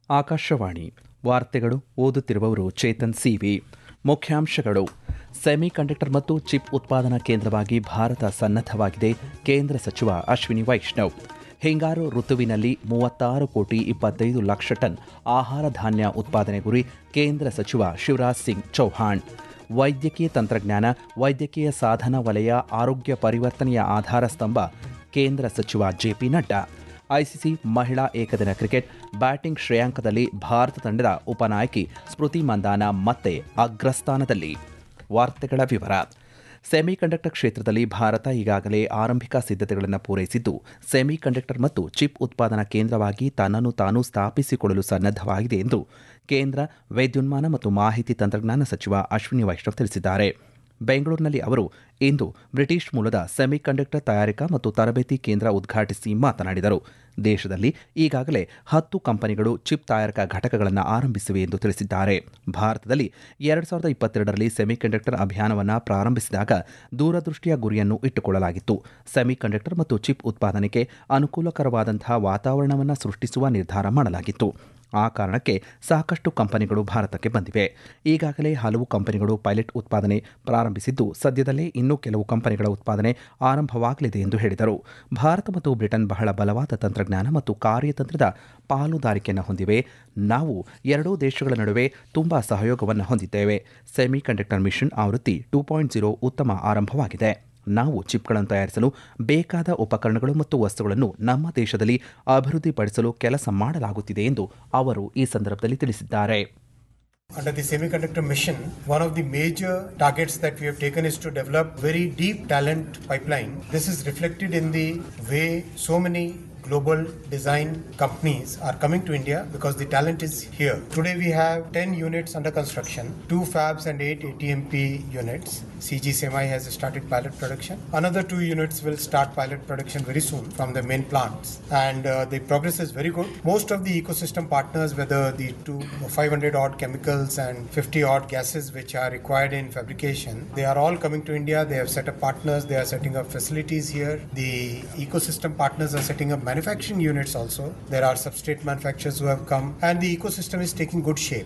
ಆಕಾಶವಾಣಿ ವಾರ್ತೆಗಳು ಓದುತ್ತಿರುವವರು ಚೇತನ್ ಸಿವಿ ಮುಖ್ಯಾಂಶಗಳು ಸೆಮಿ ಕಂಡಕ್ಟರ್ ಮತ್ತು ಚಿಪ್ ಉತ್ಪಾದನಾ ಕೇಂದ್ರವಾಗಿ ಭಾರತ ಸನ್ನದ್ಧವಾಗಿದೆ ಕೇಂದ್ರ ಸಚಿವ ಅಶ್ವಿನಿ ವೈಷ್ಣವ್ ಹಿಂಗಾರು ಋತುವಿನಲ್ಲಿ ಮೂವತ್ತಾರು ಕೋಟಿ ಇಪ್ಪತ್ತೈದು ಲಕ್ಷ ಟನ್ ಆಹಾರ ಧಾನ್ಯ ಉತ್ಪಾದನೆ ಗುರಿ ಕೇಂದ್ರ ಸಚಿವ ಶಿವರಾಜ್ ಸಿಂಗ್ ಚೌಹಾಣ್ ವೈದ್ಯಕೀಯ ತಂತ್ರಜ್ಞಾನ ವೈದ್ಯಕೀಯ ಸಾಧನ ವಲಯ ಆರೋಗ್ಯ ಪರಿವರ್ತನೆಯ ಆಧಾರ ಸ್ತಂಭ ಕೇಂದ್ರ ಸಚಿವ ಜೆಪಿ ನಡ್ಡಾ ಐಸಿಸಿ ಮಹಿಳಾ ಏಕದಿನ ಕ್ರಿಕೆಟ್ ಬ್ಯಾಟಿಂಗ್ ಶ್ರೇಯಾಂಕದಲ್ಲಿ ಭಾರತ ತಂಡದ ಉಪನಾಯಕಿ ಸ್ಮೃತಿ ಮಂದಾನ ಮತ್ತೆ ಅಗ್ರಸ್ಥಾನದಲ್ಲಿ ವಾರ್ತೆಗಳ ವಿವರ ಸೆಮಿ ಕಂಡಕ್ಟರ್ ಕ್ಷೇತ್ರದಲ್ಲಿ ಭಾರತ ಈಗಾಗಲೇ ಆರಂಭಿಕ ಸಿದ್ಧತೆಗಳನ್ನು ಪೂರೈಸಿದ್ದು ಸೆಮಿ ಕಂಡಕ್ಟರ್ ಮತ್ತು ಚಿಪ್ ಉತ್ಪಾದನಾ ಕೇಂದ್ರವಾಗಿ ತನ್ನನ್ನು ತಾನು ಸ್ಥಾಪಿಸಿಕೊಳ್ಳಲು ಸನ್ನದ್ಧವಾಗಿದೆ ಎಂದು ಕೇಂದ್ರ ವಿದ್ಯುನ್ಮಾನ ಮತ್ತು ಮಾಹಿತಿ ತಂತ್ರಜ್ಞಾನ ಸಚಿವ ಅಶ್ವಿನಿ ವೈಷ್ಣವ್ ತಿಳಿಸಿದ್ದಾರೆ ಬೆಂಗಳೂರಿನಲ್ಲಿ ಅವರು ಇಂದು ಬ್ರಿಟಿಷ್ ಮೂಲದ ಸೆಮಿ ಕಂಡಕ್ಟರ್ ತಯಾರಿಕಾ ಮತ್ತು ತರಬೇತಿ ಕೇಂದ್ರ ಉದ್ಘಾಟಿಸಿ ಮಾತನಾಡಿದರು ದೇಶದಲ್ಲಿ ಈಗಾಗಲೇ ಹತ್ತು ಕಂಪನಿಗಳು ಚಿಪ್ ತಯಾರಿಕಾ ಘಟಕಗಳನ್ನು ಆರಂಭಿಸಿವೆ ಎಂದು ತಿಳಿಸಿದ್ದಾರೆ ಭಾರತದಲ್ಲಿ ಎರಡು ಸಾವಿರದ ಇಪ್ಪತ್ತೆರಡರಲ್ಲಿ ಸೆಮಿ ಕಂಡಕ್ಟರ್ ಅಭಿಯಾನವನ್ನು ಪ್ರಾರಂಭಿಸಿದಾಗ ದೂರದೃಷ್ಟಿಯ ಗುರಿಯನ್ನು ಇಟ್ಟುಕೊಳ್ಳಲಾಗಿತ್ತು ಸೆಮಿ ಕಂಡಕ್ಟರ್ ಮತ್ತು ಚಿಪ್ ಉತ್ಪಾದನೆಗೆ ಅನುಕೂಲಕರವಾದಂತಹ ವಾತಾವರಣವನ್ನು ಸೃಷ್ಟಿಸುವ ನಿರ್ಧಾರ ಮಾಡಲಾಗಿತ್ತು ಆ ಕಾರಣಕ್ಕೆ ಸಾಕಷ್ಟು ಕಂಪನಿಗಳು ಭಾರತಕ್ಕೆ ಬಂದಿವೆ ಈಗಾಗಲೇ ಹಲವು ಕಂಪನಿಗಳು ಪೈಲಟ್ ಉತ್ಪಾದನೆ ಪ್ರಾರಂಭಿಸಿದ್ದು ಸದ್ಯದಲ್ಲೇ ಇನ್ನೂ ಕೆಲವು ಕಂಪನಿಗಳ ಉತ್ಪಾದನೆ ಆರಂಭವಾಗಲಿದೆ ಎಂದು ಹೇಳಿದರು ಭಾರತ ಮತ್ತು ಬ್ರಿಟನ್ ಬಹಳ ಬಲವಾದ ತಂತ್ರಜ್ಞಾನ ಮತ್ತು ಕಾರ್ಯತಂತ್ರದ ಪಾಲುದಾರಿಕೆಯನ್ನು ಹೊಂದಿವೆ ನಾವು ಎರಡೂ ದೇಶಗಳ ನಡುವೆ ತುಂಬಾ ಸಹಯೋಗವನ್ನು ಹೊಂದಿದ್ದೇವೆ ಸೆಮಿ ಕಂಡಕ್ಟರ್ ಮಿಷನ್ ಆವೃತ್ತಿ ಟೂ ಪಾಯಿಂಟ್ ಜೀರೋ ಉತ್ತಮ ಆರಂಭವಾಗಿದೆ ನಾವು ಚಿಪ್ಗಳನ್ನು ತಯಾರಿಸಲು ಬೇಕಾದ ಉಪಕರಣಗಳು ಮತ್ತು ವಸ್ತುಗಳನ್ನು ನಮ್ಮ ದೇಶದಲ್ಲಿ ಅಭಿವೃದ್ಧಿಪಡಿಸಲು ಕೆಲಸ ಮಾಡಲಾಗುತ್ತಿದೆ ಎಂದು ಅವರು ಈ ಸಂದರ್ಭದಲ್ಲಿ ತಿಳಿಸಿದ್ದಾರೆ Under the semiconductor mission, one of the major targets that we have taken is to develop very deep talent pipeline. This is reflected in the way so many global design companies are coming to India because the talent is here. Today we have 10 units under construction, two fabs and 8 ATMP units. CG Semi has started pilot production. Another two units will start pilot production very soon from the main plants. And uh, the progress is very good. Most of the ecosystem partners, whether the two 500 odd chemicals and 50 odd gases which are required in fabrication, they are all coming to India. They have set up partners. They are setting up facilities here. The ecosystem partners are setting up manufacturing units also. There are substrate manufacturers who have come, and the ecosystem is taking good shape.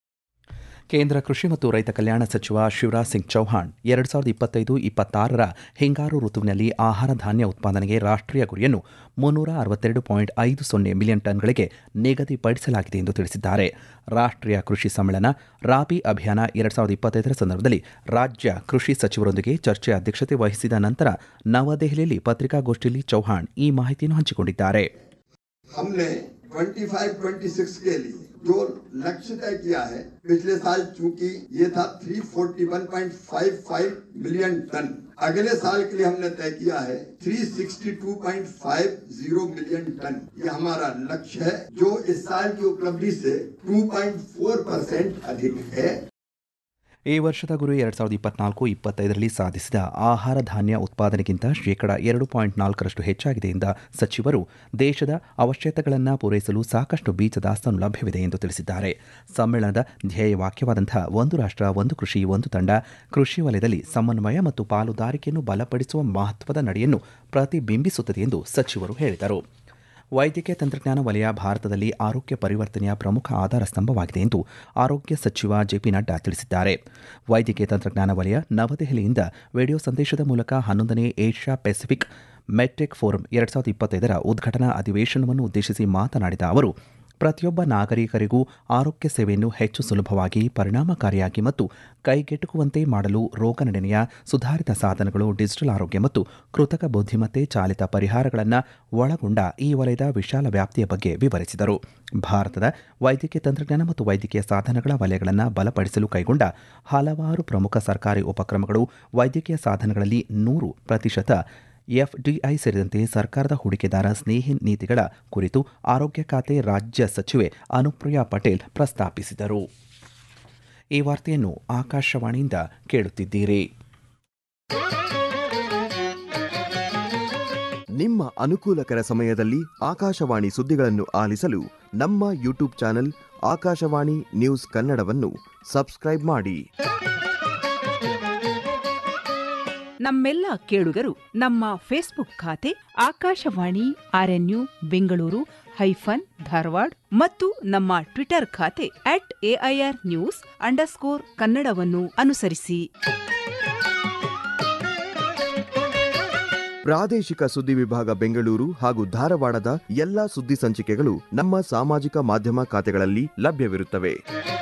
ಕೇಂದ್ರ ಕೃಷಿ ಮತ್ತು ರೈತ ಕಲ್ಯಾಣ ಸಚಿವ ಶಿವರಾಜ್ ಸಿಂಗ್ ಚೌಹಾಣ್ ಎರಡು ಸಾವಿರದ ಇಪ್ಪತ್ತೈದು ಇಪ್ಪತ್ತಾರರ ಹಿಂಗಾರು ಋತುವಿನಲ್ಲಿ ಆಹಾರ ಧಾನ್ಯ ಉತ್ಪಾದನೆಗೆ ರಾಷ್ಟ್ರೀಯ ಗುರಿಯನ್ನು ಮುನ್ನೂರ ಅರವತ್ತೆರಡು ಪಾಯಿಂಟ್ ಐದು ಸೊನ್ನೆ ಮಿಲಿಯನ್ ಟನ್ಗಳಿಗೆ ನಿಗದಿಪಡಿಸಲಾಗಿದೆ ಎಂದು ತಿಳಿಸಿದ್ದಾರೆ ರಾಷ್ಟ್ರೀಯ ಕೃಷಿ ಸಮ್ಮೇಳನ ರಾಬಿ ಅಭಿಯಾನ ಎರಡು ಸಾವಿರದ ಇಪ್ಪತ್ತೈದರ ಸಂದರ್ಭದಲ್ಲಿ ರಾಜ್ಯ ಕೃಷಿ ಸಚಿವರೊಂದಿಗೆ ಚರ್ಚೆ ಅಧ್ಯಕ್ಷತೆ ವಹಿಸಿದ ನಂತರ ನವದೆಹಲಿಯಲ್ಲಿ ಪತ್ರಿಕಾಗೋಷ್ಠಿಯಲ್ಲಿ ಚೌಹಾಣ್ ಈ ಮಾಹಿತಿಯನ್ನು ಹಂಚಿಕೊಂಡಿದ್ದಾರೆ हमने 25-26 के लिए जो लक्ष्य तय किया है पिछले साल चूंकि ये था 341.55 मिलियन टन अगले साल के लिए हमने तय किया है 362.50 मिलियन टन ये हमारा लक्ष्य है जो इस साल की उपलब्धि से 2.4 परसेंट अधिक है ಈ ವರ್ಷದ ಗುರಿ ಎರಡು ಸಾವಿರದ ಇಪ್ಪತ್ನಾಲ್ಕು ಇಪ್ಪತ್ತೈದರಲ್ಲಿ ಸಾಧಿಸಿದ ಆಹಾರ ಧಾನ್ಯ ಉತ್ಪಾದನೆಗಿಂತ ಶೇಕಡ ಎರಡು ಪಾಯಿಂಟ್ ನಾಲ್ಕರಷ್ಟು ಹೆಚ್ಚಾಗಿದೆ ಎಂದ ಸಚಿವರು ದೇಶದ ಅವಶ್ಯಕತೆಗಳನ್ನು ಪೂರೈಸಲು ಸಾಕಷ್ಟು ಬೀಜ ದಾಸ್ತಾನು ಲಭ್ಯವಿದೆ ಎಂದು ತಿಳಿಸಿದ್ದಾರೆ ಸಮ್ಮೇಳನದ ಧ್ಯೇಯ ವಾಕ್ಯವಾದಂತಹ ಒಂದು ರಾಷ್ಟ್ರ ಒಂದು ಕೃಷಿ ಒಂದು ತಂಡ ಕೃಷಿ ವಲಯದಲ್ಲಿ ಸಮನ್ವಯ ಮತ್ತು ಪಾಲುದಾರಿಕೆಯನ್ನು ಬಲಪಡಿಸುವ ಮಹತ್ವದ ನಡೆಯನ್ನು ಪ್ರತಿಬಿಂಬಿಸುತ್ತದೆ ಎಂದು ಸಚಿವರು ಹೇಳಿದರು ವೈದ್ಯಕೀಯ ತಂತ್ರಜ್ಞಾನ ವಲಯ ಭಾರತದಲ್ಲಿ ಆರೋಗ್ಯ ಪರಿವರ್ತನೆಯ ಪ್ರಮುಖ ಆಧಾರ ಸ್ತಂಭವಾಗಿದೆ ಎಂದು ಆರೋಗ್ಯ ಸಚಿವ ಜೆಪಿ ನಡ್ಡಾ ತಿಳಿಸಿದ್ದಾರೆ ವೈದ್ಯಕೀಯ ತಂತ್ರಜ್ಞಾನ ವಲಯ ನವದೆಹಲಿಯಿಂದ ವಿಡಿಯೋ ಸಂದೇಶದ ಮೂಲಕ ಹನ್ನೊಂದನೇ ಏಷ್ಯಾ ಪೆಸಿಫಿಕ್ ಮೆಟ್ಟೆಕ್ ಫೋರಂ ಎರಡು ಸಾವಿರದ ಇಪ್ಪತ್ತೈದರ ಉದ್ಘಾಟನಾ ಅಧಿವೇಶನವನ್ನು ಉದ್ದೇಶಿಸಿ ಮಾತನಾಡಿದ ಅವರು ಪ್ರತಿಯೊಬ್ಬ ನಾಗರಿಕರಿಗೂ ಆರೋಗ್ಯ ಸೇವೆಯನ್ನು ಹೆಚ್ಚು ಸುಲಭವಾಗಿ ಪರಿಣಾಮಕಾರಿಯಾಗಿ ಮತ್ತು ಕೈಗೆಟುಕುವಂತೆ ಮಾಡಲು ರೋಗ ನಿರ್ಣಯ ಸುಧಾರಿತ ಸಾಧನಗಳು ಡಿಜಿಟಲ್ ಆರೋಗ್ಯ ಮತ್ತು ಕೃತಕ ಬುದ್ಧಿಮತ್ತೆ ಚಾಲಿತ ಪರಿಹಾರಗಳನ್ನು ಒಳಗೊಂಡ ಈ ವಲಯದ ವಿಶಾಲ ವ್ಯಾಪ್ತಿಯ ಬಗ್ಗೆ ವಿವರಿಸಿದರು ಭಾರತದ ವೈದ್ಯಕೀಯ ತಂತ್ರಜ್ಞಾನ ಮತ್ತು ವೈದ್ಯಕೀಯ ಸಾಧನಗಳ ವಲಯಗಳನ್ನು ಬಲಪಡಿಸಲು ಕೈಗೊಂಡ ಹಲವಾರು ಪ್ರಮುಖ ಸರ್ಕಾರಿ ಉಪಕ್ರಮಗಳು ವೈದ್ಯಕೀಯ ಸಾಧನಗಳಲ್ಲಿ ನೂರು ಪ್ರತಿಶತ ಎಫ್ಡಿಐ ಸೇರಿದಂತೆ ಸರ್ಕಾರದ ಹೂಡಿಕೆದಾರ ಸ್ನೇಹಿ ನೀತಿಗಳ ಕುರಿತು ಆರೋಗ್ಯ ಖಾತೆ ರಾಜ್ಯ ಸಚಿವೆ ಅನುಪ್ರಿಯಾ ಪಟೇಲ್ ಪ್ರಸ್ತಾಪಿಸಿದರು ಈ ವಾರ್ತೆಯನ್ನು ಆಕಾಶವಾಣಿಯಿಂದ ಕೇಳುತ್ತಿದ್ದೀರಿ ನಿಮ್ಮ ಅನುಕೂಲಕರ ಸಮಯದಲ್ಲಿ ಆಕಾಶವಾಣಿ ಸುದ್ದಿಗಳನ್ನು ಆಲಿಸಲು ನಮ್ಮ ಯೂಟ್ಯೂಬ್ ಚಾನೆಲ್ ಆಕಾಶವಾಣಿ ನ್ಯೂಸ್ ಕನ್ನಡವನ್ನು ಸಬ್ಸ್ಕ್ರೈಬ್ ಮಾಡಿ ನಮ್ಮೆಲ್ಲ ಕೇಳುಗರು ನಮ್ಮ ಫೇಸ್ಬುಕ್ ಖಾತೆ ಆಕಾಶವಾಣಿ ಆರ್ಎನ್ಯು ಬೆಂಗಳೂರು ಹೈಫನ್ ಧಾರವಾಡ ಮತ್ತು ನಮ್ಮ ಟ್ವಿಟರ್ ಖಾತೆ ಅಟ್ ಎಐಆರ್ ನ್ಯೂಸ್ ಅಂಡರ್ಸ್ಕೋರ್ ಕನ್ನಡವನ್ನು ಅನುಸರಿಸಿ ಪ್ರಾದೇಶಿಕ ಸುದ್ದಿ ವಿಭಾಗ ಬೆಂಗಳೂರು ಹಾಗೂ ಧಾರವಾಡದ ಎಲ್ಲಾ ಸುದ್ದಿ ಸಂಚಿಕೆಗಳು ನಮ್ಮ ಸಾಮಾಜಿಕ ಮಾಧ್ಯಮ ಖಾತೆಗಳಲ್ಲಿ ಲಭ್ಯವಿರುತ್ತವೆ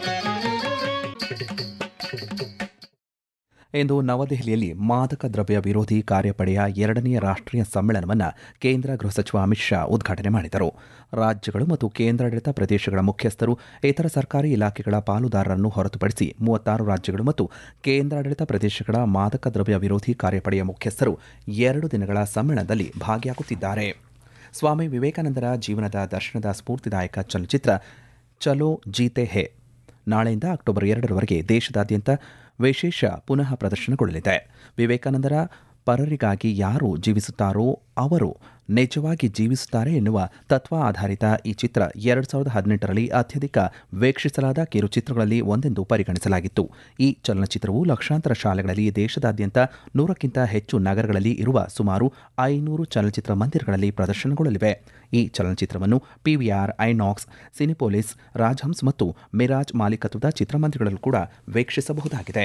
ಇಂದು ನವದೆಹಲಿಯಲ್ಲಿ ಮಾದಕ ದ್ರವ್ಯ ವಿರೋಧಿ ಕಾರ್ಯಪಡೆಯ ಎರಡನೆಯ ರಾಷ್ಟ್ರೀಯ ಸಮ್ಮೇಳನವನ್ನು ಕೇಂದ್ರ ಗೃಹ ಸಚಿವ ಅಮಿತ್ ಶಾ ಉದ್ಘಾಟನೆ ಮಾಡಿದರು ರಾಜ್ಯಗಳು ಮತ್ತು ಕೇಂದ್ರಾಡಳಿತ ಪ್ರದೇಶಗಳ ಮುಖ್ಯಸ್ಥರು ಇತರ ಸರ್ಕಾರಿ ಇಲಾಖೆಗಳ ಪಾಲುದಾರರನ್ನು ಹೊರತುಪಡಿಸಿ ಮೂವತ್ತಾರು ರಾಜ್ಯಗಳು ಮತ್ತು ಕೇಂದ್ರಾಡಳಿತ ಪ್ರದೇಶಗಳ ಮಾದಕ ದ್ರವ್ಯ ವಿರೋಧಿ ಕಾರ್ಯಪಡೆಯ ಮುಖ್ಯಸ್ಥರು ಎರಡು ದಿನಗಳ ಸಮ್ಮೇಳನದಲ್ಲಿ ಭಾಗಿಯಾಗುತ್ತಿದ್ದಾರೆ ಸ್ವಾಮಿ ವಿವೇಕಾನಂದರ ಜೀವನದ ದರ್ಶನದ ಸ್ಫೂರ್ತಿದಾಯಕ ಚಲನಚಿತ್ರ ಚಲೋ ಜೀತೆ ಹೇ ನಾಳೆಯಿಂದ ಅಕ್ಟೋಬರ್ ಎರಡರವರೆಗೆ ದೇಶದಾದ್ಯಂತ ವಿಶೇಷ ಪುನಃ ಪ್ರದರ್ಶನಗೊಳ್ಳಲಿದೆ ವಿವೇಕಾನಂದರ ಪರರಿಗಾಗಿ ಯಾರು ಜೀವಿಸುತ್ತಾರೋ ಅವರು ನಿಜವಾಗಿ ಜೀವಿಸುತ್ತಾರೆ ಎನ್ನುವ ತತ್ವ ಆಧಾರಿತ ಈ ಚಿತ್ರ ಎರಡು ಸಾವಿರದ ಹದಿನೆಂಟರಲ್ಲಿ ಅತ್ಯಧಿಕ ವೀಕ್ಷಿಸಲಾದ ಕಿರುಚಿತ್ರಗಳಲ್ಲಿ ಒಂದೆಂದು ಪರಿಗಣಿಸಲಾಗಿತ್ತು ಈ ಚಲನಚಿತ್ರವು ಲಕ್ಷಾಂತರ ಶಾಲೆಗಳಲ್ಲಿ ದೇಶದಾದ್ಯಂತ ನೂರಕ್ಕಿಂತ ಹೆಚ್ಚು ನಗರಗಳಲ್ಲಿ ಇರುವ ಸುಮಾರು ಐನೂರು ಚಲನಚಿತ್ರ ಮಂದಿರಗಳಲ್ಲಿ ಪ್ರದರ್ಶನಗೊಳ್ಳಲಿವೆ ಈ ಚಲನಚಿತ್ರವನ್ನು ಪಿವಿಆರ್ ಐನಾಕ್ಸ್ ಸಿನಿಪೋಲಿಸ್ ರಾಜ್ಹಂಸ್ ಮತ್ತು ಮಿರಾಜ್ ಮಾಲೀಕತ್ವದ ಚಿತ್ರಮಂದಿರಗಳಲ್ಲೂ ಕೂಡ ವೀಕ್ಷಿಸಬಹುದಾಗಿದೆ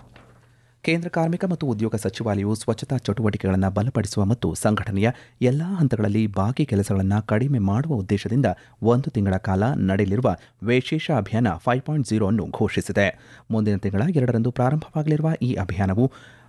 ಕೇಂದ್ರ ಕಾರ್ಮಿಕ ಮತ್ತು ಉದ್ಯೋಗ ಸಚಿವಾಲಯವು ಸ್ವಚ್ಛತಾ ಚಟುವಟಿಕೆಗಳನ್ನು ಬಲಪಡಿಸುವ ಮತ್ತು ಸಂಘಟನೆಯ ಎಲ್ಲಾ ಹಂತಗಳಲ್ಲಿ ಬಾಕಿ ಕೆಲಸಗಳನ್ನು ಕಡಿಮೆ ಮಾಡುವ ಉದ್ದೇಶದಿಂದ ಒಂದು ತಿಂಗಳ ಕಾಲ ನಡೆಯಲಿರುವ ವಿಶೇಷ ಅಭಿಯಾನ ಫೈವ್ ಪಾಯಿಂಟ್ ಜೀರೋ ಅನ್ನು ಘೋಷಿಸಿದೆ ಮುಂದಿನ ತಿಂಗಳ ಎರಡರಂದು ಪ್ರಾರಂಭವಾಗಲಿರುವ ಈ ಅಭಿಯಾನವು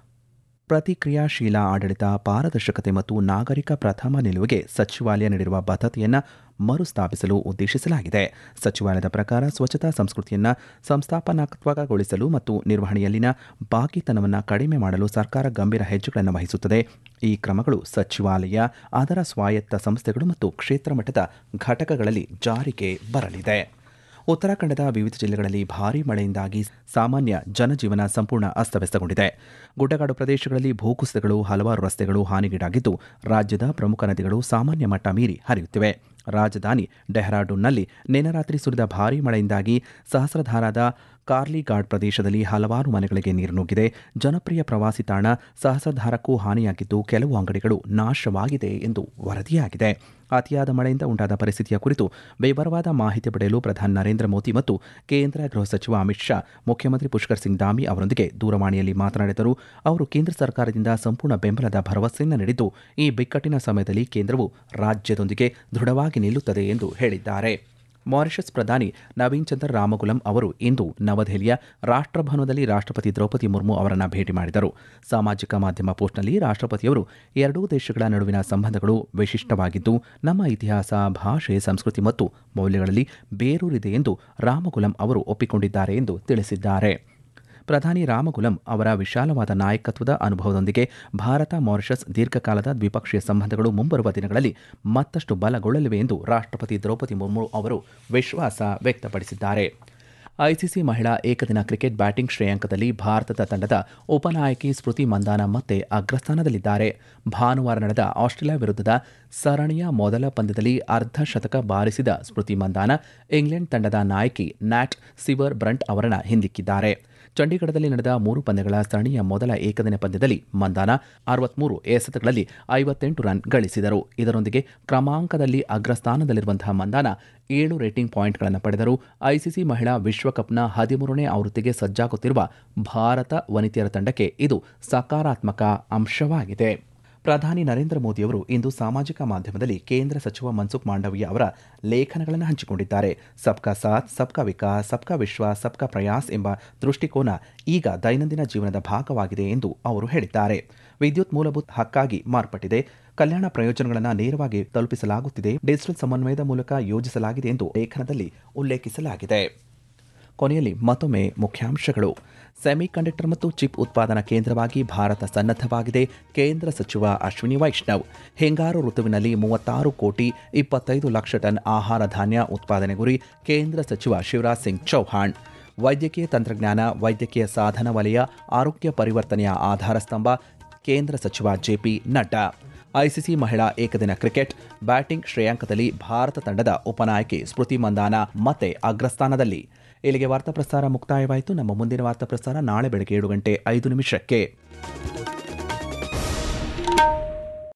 ಪ್ರತಿಕ್ರಿಯಾಶೀಲ ಆಡಳಿತ ಪಾರದರ್ಶಕತೆ ಮತ್ತು ನಾಗರಿಕ ಪ್ರಥಮ ನಿಲುವಿಗೆ ಸಚಿವಾಲಯ ನೀಡಿರುವ ಬದ್ಧತೆಯನ್ನು ಮರುಸ್ಥಾಪಿಸಲು ಉದ್ದೇಶಿಸಲಾಗಿದೆ ಸಚಿವಾಲಯದ ಪ್ರಕಾರ ಸ್ವಚ್ಛತಾ ಸಂಸ್ಕೃತಿಯನ್ನು ಸಂಸ್ಥಾಪನಾತ್ಮಕಗೊಳಿಸಲು ಮತ್ತು ನಿರ್ವಹಣೆಯಲ್ಲಿನ ಬಾಕಿತನವನ್ನು ಕಡಿಮೆ ಮಾಡಲು ಸರ್ಕಾರ ಗಂಭೀರ ಹೆಜ್ಜೆಗಳನ್ನು ವಹಿಸುತ್ತದೆ ಈ ಕ್ರಮಗಳು ಸಚಿವಾಲಯ ಅದರ ಸ್ವಾಯತ್ತ ಸಂಸ್ಥೆಗಳು ಮತ್ತು ಕ್ಷೇತ್ರ ಮಟ್ಟದ ಘಟಕಗಳಲ್ಲಿ ಜಾರಿಗೆ ಬರಲಿದೆ ಉತ್ತರಾಖಂಡದ ವಿವಿಧ ಜಿಲ್ಲೆಗಳಲ್ಲಿ ಭಾರೀ ಮಳೆಯಿಂದಾಗಿ ಸಾಮಾನ್ಯ ಜನಜೀವನ ಸಂಪೂರ್ಣ ಅಸ್ತವ್ಯಸ್ತಗೊಂಡಿದೆ ಗುಡ್ಡಗಾಡು ಪ್ರದೇಶಗಳಲ್ಲಿ ಭೂಕುಸಿತಗಳು ಹಲವಾರು ರಸ್ತೆಗಳು ಹಾನಿಗೀಡಾಗಿದ್ದು ರಾಜ್ಯದ ಪ್ರಮುಖ ನದಿಗಳು ಸಾಮಾನ್ಯ ಮಟ್ಟ ಮೀರಿ ಹರಿಯುತ್ತಿವೆ ರಾಜಧಾನಿ ಡೆಹ್ರಾಡೂನ್ನಲ್ಲಿ ನಿನ್ನೆ ರಾತ್ರಿ ಸುರಿದ ಭಾರೀ ಮಳೆಯಿಂದಾಗಿ ಸಹಸ್ರಧಾರಾದ ಕಾರ್ಲಿಗಾಡ್ ಪ್ರದೇಶದಲ್ಲಿ ಹಲವಾರು ಮನೆಗಳಿಗೆ ನೀರು ನುಗ್ಗಿದೆ ಜನಪ್ರಿಯ ಪ್ರವಾಸಿ ತಾಣ ಸಹಸ್ರಧಾರಕ್ಕೂ ಹಾನಿಯಾಗಿದ್ದು ಕೆಲವು ಅಂಗಡಿಗಳು ನಾಶವಾಗಿದೆ ಎಂದು ವರದಿಯಾಗಿದೆ ಅತಿಯಾದ ಮಳೆಯಿಂದ ಉಂಟಾದ ಪರಿಸ್ಥಿತಿಯ ಕುರಿತು ವಿವರವಾದ ಮಾಹಿತಿ ಪಡೆಯಲು ಪ್ರಧಾನಿ ನರೇಂದ್ರ ಮೋದಿ ಮತ್ತು ಕೇಂದ್ರ ಗೃಹ ಸಚಿವ ಅಮಿತ್ ಶಾ ಮುಖ್ಯಮಂತ್ರಿ ಪುಷ್ಕರ್ ಸಿಂಗ್ ದಾಮಿ ಅವರೊಂದಿಗೆ ದೂರವಾಣಿಯಲ್ಲಿ ಮಾತನಾಡಿದರು ಅವರು ಕೇಂದ್ರ ಸರ್ಕಾರದಿಂದ ಸಂಪೂರ್ಣ ಬೆಂಬಲದ ಭರವಸೆಯನ್ನು ನೀಡಿದ್ದು ಈ ಬಿಕ್ಕಟ್ಟಿನ ಸಮಯದಲ್ಲಿ ಕೇಂದ್ರವು ರಾಜ್ಯದೊಂದಿಗೆ ದೃಢವಾಗಿ ನಿಲ್ಲುತ್ತದೆ ಎಂದು ಹೇಳಿದ್ದಾರೆ ಮಾರಿಷಸ್ ಪ್ರಧಾನಿ ನವೀನ್ ಚಂದ್ರ ರಾಮಗುಲಂ ಅವರು ಇಂದು ನವದೆಹಲಿಯ ರಾಷ್ಟ್ರಭವನದಲ್ಲಿ ರಾಷ್ಟ್ರಪತಿ ದ್ರೌಪದಿ ಮುರ್ಮು ಅವರನ್ನು ಭೇಟಿ ಮಾಡಿದರು ಸಾಮಾಜಿಕ ಮಾಧ್ಯಮ ಪೋಸ್ಟ್ನಲ್ಲಿ ರಾಷ್ಟ್ರಪತಿಯವರು ಎರಡೂ ದೇಶಗಳ ನಡುವಿನ ಸಂಬಂಧಗಳು ವಿಶಿಷ್ಟವಾಗಿದ್ದು ನಮ್ಮ ಇತಿಹಾಸ ಭಾಷೆ ಸಂಸ್ಕೃತಿ ಮತ್ತು ಮೌಲ್ಯಗಳಲ್ಲಿ ಬೇರೂರಿದೆ ಎಂದು ರಾಮಗುಲಂ ಅವರು ಒಪ್ಪಿಕೊಂಡಿದ್ದಾರೆ ಎಂದು ತಿಳಿಸಿದ್ದಾರೆ ಪ್ರಧಾನಿ ರಾಮಗುಲಂ ಅವರ ವಿಶಾಲವಾದ ನಾಯಕತ್ವದ ಅನುಭವದೊಂದಿಗೆ ಭಾರತ ಮಾರಿಷಸ್ ದೀರ್ಘಕಾಲದ ದ್ವಿಪಕ್ಷೀಯ ಸಂಬಂಧಗಳು ಮುಂಬರುವ ದಿನಗಳಲ್ಲಿ ಮತ್ತಷ್ಟು ಬಲಗೊಳ್ಳಲಿವೆ ಎಂದು ರಾಷ್ಟ್ರಪತಿ ದ್ರೌಪದಿ ಮುರ್ಮು ಅವರು ವಿಶ್ವಾಸ ವ್ಯಕ್ತಪಡಿಸಿದ್ದಾರೆ ಐಸಿಸಿ ಮಹಿಳಾ ಏಕದಿನ ಕ್ರಿಕೆಟ್ ಬ್ಯಾಟಿಂಗ್ ಶ್ರೇಯಾಂಕದಲ್ಲಿ ಭಾರತದ ತಂಡದ ಉಪನಾಯಕಿ ಸ್ಮೃತಿ ಮಂದಾನ ಮತ್ತೆ ಅಗ್ರಸ್ಥಾನದಲ್ಲಿದ್ದಾರೆ ಭಾನುವಾರ ನಡೆದ ಆಸ್ಟ್ರೇಲಿಯಾ ವಿರುದ್ಧದ ಸರಣಿಯ ಮೊದಲ ಪಂದ್ಯದಲ್ಲಿ ಅರ್ಧ ಶತಕ ಬಾರಿಸಿದ ಸ್ಮೃತಿ ಮಂದಾನ ಇಂಗ್ಲೆಂಡ್ ತಂಡದ ನಾಯಕಿ ನ್ಯಾಟ್ ಸಿವರ್ ಬ್ರಂಟ್ ಅವರನ್ನ ಹಿಂದಿಕ್ಕಿದ್ದಾರೆ ಚಂಡೀಗಢದಲ್ಲಿ ನಡೆದ ಮೂರು ಪಂದ್ಯಗಳ ಸರಣಿಯ ಮೊದಲ ಏಕದಿನ ಪಂದ್ಯದಲ್ಲಿ ಮಂದಾನ ಅರವತ್ಮೂರು ಎಸೆತಗಳಲ್ಲಿ ಐವತ್ತೆಂಟು ರನ್ ಗಳಿಸಿದರು ಇದರೊಂದಿಗೆ ಕ್ರಮಾಂಕದಲ್ಲಿ ಅಗ್ರಸ್ಥಾನದಲ್ಲಿರುವಂತಹ ಮಂದಾನ ಏಳು ರೇಟಿಂಗ್ ಪಾಯಿಂಟ್ಗಳನ್ನು ಪಡೆದರು ಐಸಿಸಿ ಮಹಿಳಾ ವಿಶ್ವಕಪ್ನ ಹದಿಮೂರನೇ ಆವೃತ್ತಿಗೆ ಸಜ್ಜಾಗುತ್ತಿರುವ ಭಾರತ ವನಿತೆಯರ ತಂಡಕ್ಕೆ ಇದು ಸಕಾರಾತ್ಮಕ ಅಂಶವಾಗಿದೆ ಪ್ರಧಾನಿ ನರೇಂದ್ರ ಮೋದಿಯವರು ಇಂದು ಸಾಮಾಜಿಕ ಮಾಧ್ಯಮದಲ್ಲಿ ಕೇಂದ್ರ ಸಚಿವ ಮನ್ಸುಖ್ ಮಾಂಡವೀಯ ಅವರ ಲೇಖನಗಳನ್ನು ಹಂಚಿಕೊಂಡಿದ್ದಾರೆ ಸಬ್ಕಾ ಸಾಥ್ ಸಬ್ಕಾ ವಿಕಾಸ್ ಸಬ್ಕಾ ವಿಶ್ವಾಸ್ ಸಬ್ಕಾ ಪ್ರಯಾಸ್ ಎಂಬ ದೃಷ್ಟಿಕೋನ ಈಗ ದೈನಂದಿನ ಜೀವನದ ಭಾಗವಾಗಿದೆ ಎಂದು ಅವರು ಹೇಳಿದ್ದಾರೆ ವಿದ್ಯುತ್ ಮೂಲಭೂತ ಹಕ್ಕಾಗಿ ಮಾರ್ಪಟ್ಟಿದೆ ಕಲ್ಯಾಣ ಪ್ರಯೋಜನಗಳನ್ನು ನೇರವಾಗಿ ತಲುಪಿಸಲಾಗುತ್ತಿದೆ ಡಿಜಿಟಲ್ ಸಮನ್ವಯದ ಮೂಲಕ ಯೋಜಿಸಲಾಗಿದೆ ಎಂದು ಲೇಖನದಲ್ಲಿ ಉಲ್ಲೇಖಿಸಲಾಗಿದೆ ಕೊನೆಯಲ್ಲಿ ಮತ್ತೊಮ್ಮೆ ಮುಖ್ಯಾಂಶಗಳು ಸೆಮಿಕಂಡಕ್ಟರ್ ಮತ್ತು ಚಿಪ್ ಉತ್ಪಾದನಾ ಕೇಂದ್ರವಾಗಿ ಭಾರತ ಸನ್ನದ್ಧವಾಗಿದೆ ಕೇಂದ್ರ ಸಚಿವ ಅಶ್ವಿನಿ ವೈಷ್ಣವ್ ಹಿಂಗಾರು ಋತುವಿನಲ್ಲಿ ಮೂವತ್ತಾರು ಕೋಟಿ ಇಪ್ಪತ್ತೈದು ಲಕ್ಷ ಟನ್ ಆಹಾರ ಧಾನ್ಯ ಉತ್ಪಾದನೆ ಗುರಿ ಕೇಂದ್ರ ಸಚಿವ ಶಿವರಾಜ್ ಸಿಂಗ್ ಚೌಹಾಣ್ ವೈದ್ಯಕೀಯ ತಂತ್ರಜ್ಞಾನ ವೈದ್ಯಕೀಯ ಸಾಧನ ವಲಯ ಆರೋಗ್ಯ ಪರಿವರ್ತನೆಯ ಆಧಾರ ಸ್ತಂಭ ಕೇಂದ್ರ ಸಚಿವ ಜೆಪಿ ನಡ್ಡಾ ಐಸಿಸಿ ಮಹಿಳಾ ಏಕದಿನ ಕ್ರಿಕೆಟ್ ಬ್ಯಾಟಿಂಗ್ ಶ್ರೇಯಾಂಕದಲ್ಲಿ ಭಾರತ ತಂಡದ ಉಪನಾಯಕಿ ಸ್ಮೃತಿ ಮಂದಾನ ಮತ್ತೆ ಅಗ್ರಸ್ಥಾನದಲ್ಲಿ ಇಲ್ಲಿಗೆ ವಾರ್ತಾ ಪ್ರಸಾರ ಮುಕ್ತಾಯವಾಯಿತು ನಮ್ಮ ಮುಂದಿನ ವಾರ್ತಾ ಪ್ರಸಾರ ನಾಳೆ ಬೆಳಗ್ಗೆ ಏಳು ಗಂಟೆ ಐದು ನಿಮಿಷಕ್ಕೆ